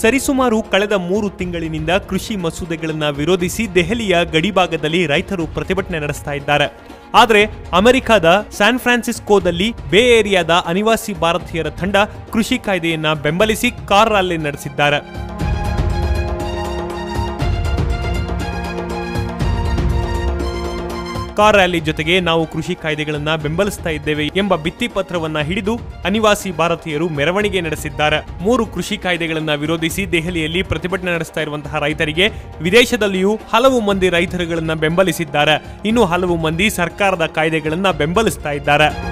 ಸರಿಸುಮಾರು ಕಳೆದ ಮೂರು ತಿಂಗಳಿನಿಂದ ಕೃಷಿ ಮಸೂದೆಗಳನ್ನು ವಿರೋಧಿಸಿ ದೆಹಲಿಯ ಗಡಿಭಾಗದಲ್ಲಿ ರೈತರು ಪ್ರತಿಭಟನೆ ನಡೆಸ್ತಾ ಇದ್ದಾರೆ ಆದರೆ ಅಮೆರಿಕದ ಸ್ಯಾನ್ ಫ್ರಾನ್ಸಿಸ್ಕೋದಲ್ಲಿ ಬೇ ಏರಿಯಾದ ಅನಿವಾಸಿ ಭಾರತೀಯರ ತಂಡ ಕೃಷಿ ಕಾಯ್ದೆಯನ್ನ ಬೆಂಬಲಿಸಿ ಕಾರ್ ರ್ಯಾಲಿ ನಡೆಸಿದ್ದಾರೆ ಕಾರ್ ರ್ಯಾಲಿ ಜೊತೆಗೆ ನಾವು ಕೃಷಿ ಕಾಯ್ದೆಗಳನ್ನ ಬೆಂಬಲಿಸ್ತಾ ಇದ್ದೇವೆ ಎಂಬ ಭಿತ್ತಿಪತ್ರವನ್ನ ಹಿಡಿದು ಅನಿವಾಸಿ ಭಾರತೀಯರು ಮೆರವಣಿಗೆ ನಡೆಸಿದ್ದಾರೆ ಮೂರು ಕೃಷಿ ಕಾಯ್ದೆಗಳನ್ನ ವಿರೋಧಿಸಿ ದೆಹಲಿಯಲ್ಲಿ ಪ್ರತಿಭಟನೆ ನಡೆಸ್ತಾ ಇರುವಂತಹ ರೈತರಿಗೆ ವಿದೇಶದಲ್ಲಿಯೂ ಹಲವು ಮಂದಿ ರೈತರುಗಳನ್ನ ಬೆಂಬಲಿಸಿದ್ದಾರೆ ಇನ್ನು ಹಲವು ಮಂದಿ ಸರ್ಕಾರದ ಕಾಯ್ದೆಗಳನ್ನ ಬೆಂಬಲಿಸ್ತಾ ಇದ್ದಾರೆ